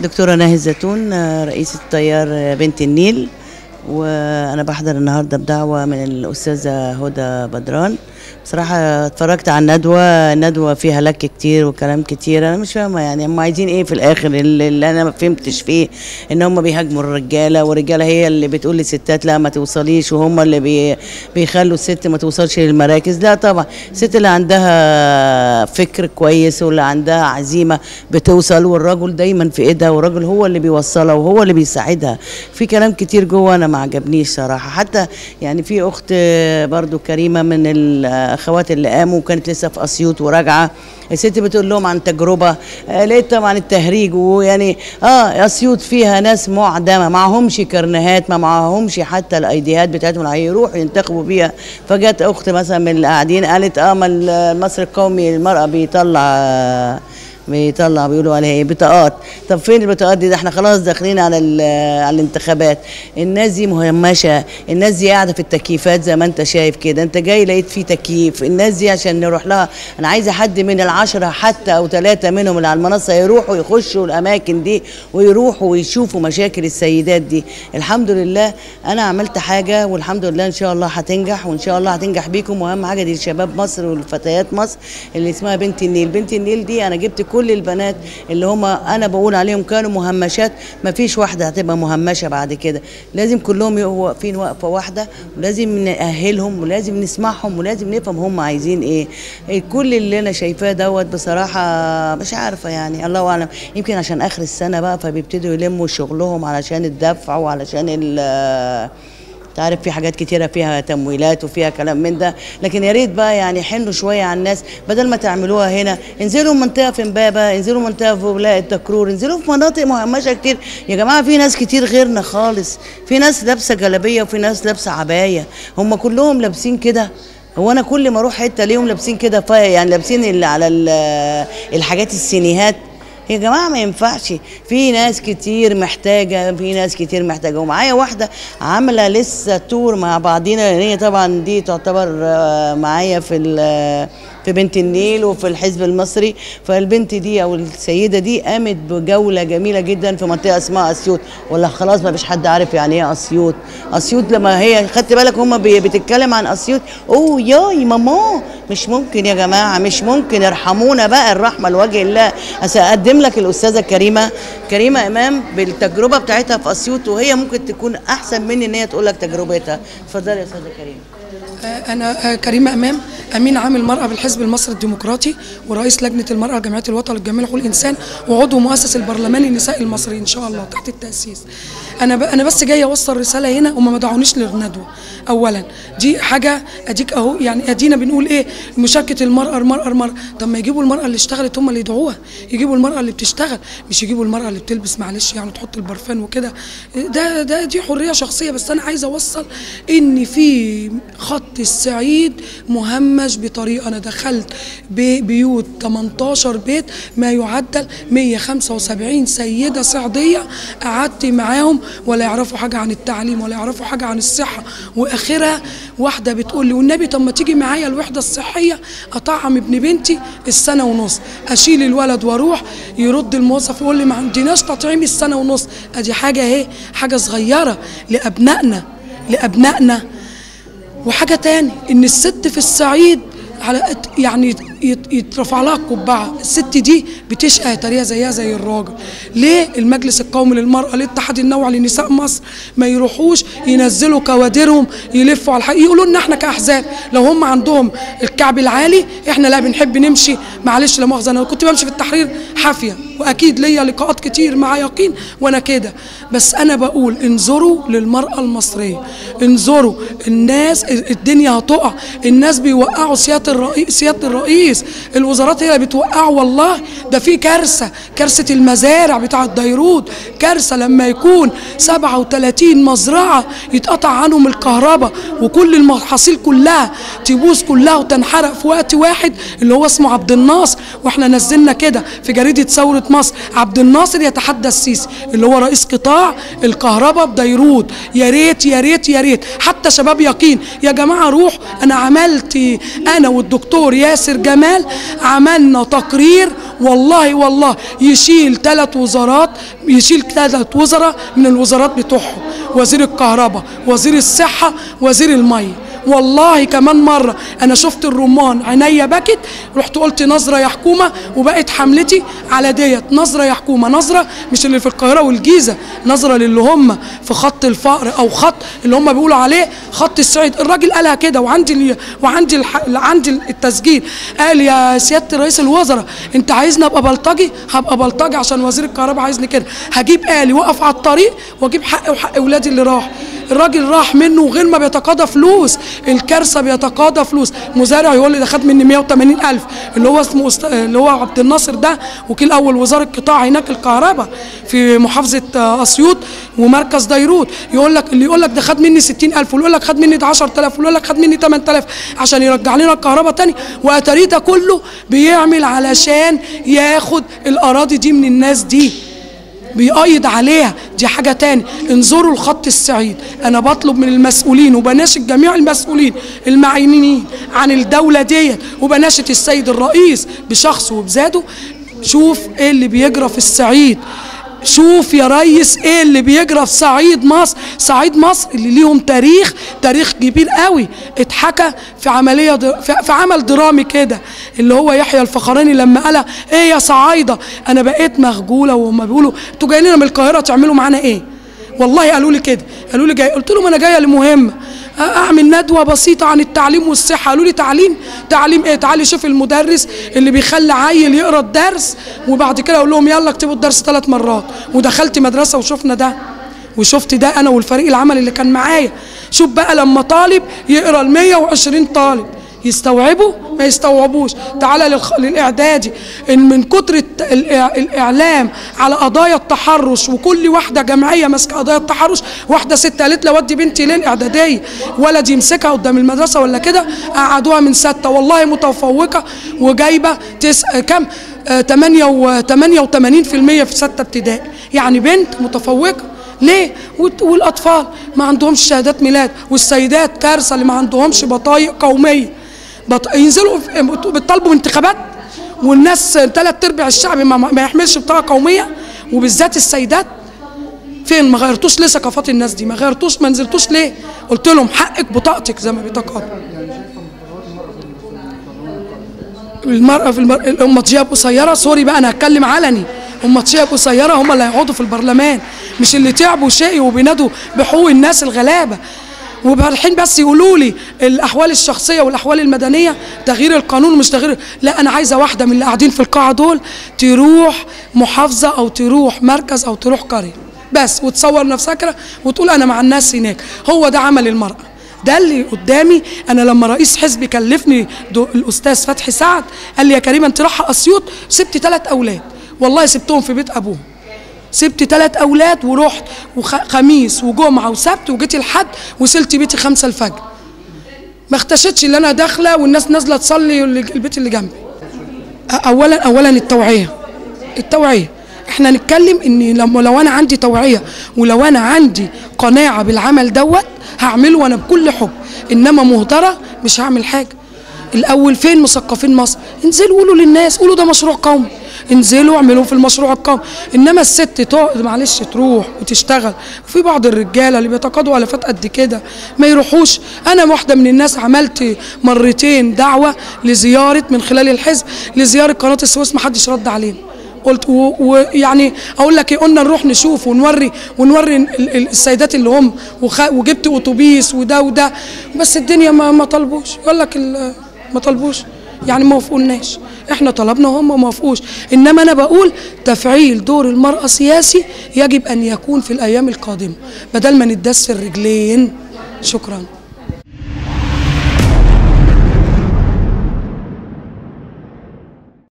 دكتورة ناهي الزيتون آه، رئيسة تيار آه، بنت النيل وأنا بحضر النهاردة بدعوة من الأستاذة هدى بدران بصراحة اتفرجت على الندوة الندوة فيها لك كتير وكلام كتير أنا مش فاهمة يعني هم عايزين إيه في الآخر اللي اللي أنا ما فهمتش فيه إن هم بيهاجموا الرجالة والرجالة هي اللي بتقول للستات لا ما توصليش وهم اللي بي بيخلوا الست ما توصلش للمراكز لا طبعا الست اللي عندها فكر كويس واللي عندها عزيمة بتوصل والراجل دايما في ايدها والراجل هو اللي بيوصلها وهو اللي بيساعدها في كلام كتير جوه انا ما عجبنيش صراحة حتى يعني في اخت برضو كريمة من الاخوات اللي قاموا وكانت لسه في اسيوط وراجعة الست بتقول لهم عن تجربة آه، لقيت طبعا التهريج ويعني اه اسيوط فيها ناس معدمة معهمش كرنيهات ما معهمش حتى الايديهات بتاعتهم اللي هيروحوا ينتخبوا بيها فجت اخت مثلا من اللي قاعدين قالت اه ما المصري القومي المرأة بيطلع بيطلع بيقولوا عليها ايه بطاقات طب فين البطاقات دي ده احنا خلاص داخلين على ال- على الانتخابات الناس دي مهمشه الناس دي قاعده في التكييفات زي ما انت شايف كده انت جاي لقيت في تكييف الناس دي عشان نروح لها انا عايزه حد من العشره حتى او ثلاثه منهم اللي على المنصه يروحوا يخشوا الاماكن دي ويروحوا ويشوفوا مشاكل السيدات دي الحمد لله انا عملت حاجه والحمد لله ان شاء الله هتنجح وان شاء الله هتنجح بيكم واهم حاجه دي شباب مصر والفتيات مصر اللي اسمها بنت النيل بنت النيل دي انا جبت كل البنات اللي هم انا بقول عليهم كانوا مهمشات ما فيش واحده هتبقى مهمشه بعد كده لازم كلهم يبقوا واقفين وقفه واحده ولازم نأهلهم ولازم نسمعهم ولازم نفهم هم عايزين ايه كل اللي انا شايفاه دوت بصراحه مش عارفه يعني الله اعلم يمكن عشان اخر السنه بقى فبيبتدوا يلموا شغلهم علشان الدفع وعلشان ال تعرف في حاجات كتيرة فيها تمويلات وفيها كلام من ده لكن يا ريت بقى يعني حنوا شوية على الناس بدل ما تعملوها هنا انزلوا منطقة في امبابة انزلوا منطقة في ولاية التكرور انزلوا في مناطق مهمشة كتير يا جماعة في ناس كتير غيرنا خالص في ناس لابسة جلابية وفي ناس لابسة عباية هم كلهم لابسين كده هو انا كل ما اروح حته ليهم لابسين كده فا- يعني لابسين اللي على ال- الحاجات السينيهات يا جماعه ما ينفعش في ناس كتير محتاجه في ناس كتير محتاجه ومعايا واحده عامله لسه تور مع بعضينا لان هي طبعا دي تعتبر آه، معايا في ال- في بنت النيل وفي الحزب المصري فالبنت دي او السيده دي قامت بجوله جميله جدا في منطقه اسمها اسيوط ولا خلاص ما فيش حد عارف يعني ايه اسيوط اسيوط لما هي خدت بالك هم بتتكلم عن اسيوط اوه ياي ماما مش ممكن يا جماعه مش ممكن ارحمونا بقى الرحمه لوجه الله أس- اقدم لك الاستاذه كريمه كريمه امام بالتجربه بتاعتها في اسيوط وهي ممكن تكون احسن مني ان هي تقول لك تجربتها اتفضلي يا استاذه كريمه أنا كريمة أمام أمين عام المرأة بالحزب المصري الديمقراطي ورئيس لجنة المرأة جمعية الوطن للجميع حقوق الإنسان وعضو مؤسس البرلمان النساء المصري إن شاء الله تحت التأسيس أنا ب... أنا بس جاية أوصل رسالة هنا وما دعونيش للندوة أولا دي حاجة أديك أهو يعني أدينا بنقول إيه مشاركة المرأة المرأة المرأة طب ما يجيبوا المرأة اللي اشتغلت هم اللي يدعوها يجيبوا المرأة اللي بتشتغل مش يجيبوا المرأة اللي بتلبس معلش يعني تحط البرفان وكده ده ده دي حرية شخصية بس أنا عايزة أوصل إن في خط الصعيد مهمش بطريقة أنا دخلت ببيوت 18 بيت ما يعدل 175 سيدة صعيدية قعدت معاهم ولا يعرفوا حاجة عن التعليم ولا يعرفوا حاجة عن الصحة وآخرها واحدة بتقول لي والنبي طب ما تيجي معايا الوحدة الصحية أطعم ابن بنتي السنة ونص أشيل الولد وأروح يرد الموظف يقول لي ما عندناش تطعيم السنة ونص أدي حاجة أهي حاجة صغيرة لأبنائنا لأبنائنا وحاجة تاني إن الست في الصعيد على يعني يت- يترفع لها القبعة الست دي بتشقى تريها زيها زي الراجل ليه المجلس القومي للمرأة الاتحاد النوعي لنساء مصر ما يروحوش ينزلوا كوادرهم يلفوا على الحق يقولوا لنا احنا كأحزاب لو هم عندهم الكعب العالي احنا لا بنحب نمشي معلش لا مؤاخذة انا كنت بمشي في التحرير حافية واكيد ليا لقاءات كتير مع يقين وانا كده بس انا بقول انظروا للمرأة المصرية انظروا الناس الدنيا هتقع الناس بيوقعوا سيادة الرئيس سيادة الرئيس الوزارات هي اللي بتوقعه والله ده في كارثة كارثة المزارع بتاع الديرود كارثة لما يكون 37 مزرعة يتقطع عنهم الكهرباء وكل المحاصيل كلها تبوظ كلها وتنحرق في وقت واحد اللي هو اسمه عبد الناصر واحنا نزلنا كده في جريدة ثورة مصر عبد الناصر يتحدى السيسي اللي هو رئيس قطاع الكهرباء بديروت يا ريت يا ريت يا ريت حتى شباب يقين يا جماعة روح انا عملت انا والدكتور ياسر جمال عملنا تقرير والله والله يشيل ثلاث وزارات يشيل ثلاث وزراء من الوزارات بتوعهم وزير الكهرباء وزير الصحه وزير الميه والله كمان مرة أنا شفت الرمان عينيا بكت رحت قلت نظرة يا حكومة وبقت حملتي على ديت نظرة يا حكومة نظرة مش اللي في القاهرة والجيزة نظرة للي هم في خط الفقر أو خط اللي هم بيقولوا عليه خط الصعيد الراجل قالها كده وعندي ال- وعندي الح... عندي التسجيل قال يا سيادة رئيس الوزراء أنت عايزني أبقى بلطجي هبقى بلطجي عشان وزير الكهرباء عايزني كده هجيب آلي وقف على الطريق واجيب حقي وحق ولادي اللي راح الراجل راح منه وغير ما بيتقاضى فلوس الكارثه بيتقاضى فلوس مزارع يقول لي ده خد مني 180 الف اللي هو اسمه أست... اللي هو عبد الناصر ده وكيل اول وزاره القطاع هناك الكهرباء في محافظه آه، اسيوط ومركز ديروت يقول لك اللي يقول لك ده خد مني 60000 واللي يقول لك خد مني ده 10000 واللي يقول لك خد مني 8000 عشان يرجع لنا الكهرباء تاني واتاريه ده كله بيعمل علشان ياخد الاراضي دي من الناس دي بيقيد عليها دي حاجة تاني انظروا الخط السعيد أنا بطلب من المسؤولين وبناشد جميع المسؤولين المعنيين عن الدولة ديت وبناشد السيد الرئيس بشخصه وبذاته شوف ايه اللي بيجرى في الصعيد شوف يا ريس ايه اللي بيجرى في صعيد مصر صعيد مصر اللي ليهم تاريخ تاريخ كبير قوي اتحكى في عمليه در... في في عمل درامي كده اللي هو يحيى الفخراني لما قال ايه يا صعايده انا بقيت مخجوله وهم بيقولوا انتوا جايين لنا من القاهره تعملوا معانا ايه والله قالوا لي كده قالوا لي جاي قلت لهم انا جايه لمهمه اعمل ندوه بسيطه عن التعليم والصحه قالوا لي تعليم تعليم ايه تعالي شوف المدرس اللي بيخلي عيل يقرا الدرس وبعد كده اقول لهم يلا اكتبوا الدرس ثلاث مرات ودخلت مدرسه وشفنا ده وشفت ده انا والفريق العمل اللي كان معايا شوف بقى لما طالب يقرا ال 120 طالب يستوعبوا ما يستوعبوش تعالى للخ... للاعدادي ان من كتر الت... الإع... الاعلام على قضايا التحرش وكل واحده جمعيه ماسكه قضايا التحرش واحده ست قالت لي ودي بنتي ليه الاعداديه ولد يمسكها قدام المدرسه ولا كده قعدوها من سته والله متفوقه وجايبه تس... كم آه 8 و 88% في سته ابتدائي يعني بنت متفوقه ليه؟ وت- والاطفال ما عندهمش شهادات ميلاد والسيدات كارثه اللي ما عندهمش بطايق قوميه بط... ينزلوا في- بيطالبوا انتخابات والناس ثلاث ارباع الشعب ما, ما يحملش بطاقه قوميه وبالذات السيدات فين ما غيرتوش ليه ثقافات الناس دي ما غيرتوش ما نزلتوش ليه قلت لهم حقك بطاقتك زي ما بيتقاضوا المرأة في المر... الأمطية قصيرة سوري بقى أنا هتكلم علني أمطية قصيرة هم اللي هيقعدوا في البرلمان مش اللي تعبوا شقي وبينادوا بحقوق الناس الغلابة وبالحين بس يقولوا لي الأحوال الشخصية والأحوال المدنية تغيير القانون مش تغيير لا أنا عايزة واحدة من اللي قاعدين في القاعة دول تروح محافظة أو تروح مركز أو تروح قرية بس وتصور نفسها كده وتقول أنا مع الناس هناك هو ده عمل المرأة ده اللي قدامي انا لما رئيس حزبي كلفني دو- الاستاذ فتحي سعد قال لي يا كريمه انت رايحه اسيوط سبت ثلاث اولاد والله سبتهم في بيت ابوهم سبت ثلاث اولاد ورحت وخميس وجمعه وسبت وجيت الحد وصلت بيتي خمسة الفجر ما اختشتش اللي انا داخله والناس نازله تصلي اللي- البيت اللي جنبي اولا اولا التوعيه التوعيه احنا نتكلم ان لما لو انا عندي توعيه ولو انا عندي قناعه بالعمل دوت هعمله وانا بكل حب انما مهدره مش هعمل حاجه الاول فين مثقفين مصر انزلوا قولوا للناس قولوا ده مشروع قومي انزلوا اعملوا في المشروع القومي انما الست تقعد معلش تروح وتشتغل وفي بعض الرجاله اللي بيتقاضوا الافات قد كده ما يروحوش انا واحده من الناس عملت مرتين دعوه لزياره من خلال الحزب لزياره قناه السويس ما حدش رد علينا قلت و- ويعني اقول لك ايه قلنا نروح نشوف ونوري ونوري ال- ال- السيدات اللي هم وخ- وجبت اتوبيس وده وده بس الدنيا ما ما طلبوش يقول لك ال- ما طلبوش يعني ما وافقولناش احنا طلبنا وهم ما وافقوش انما انا بقول تفعيل دور المراه سياسي يجب ان يكون في الايام القادمه بدل ما ندس الرجلين شكرا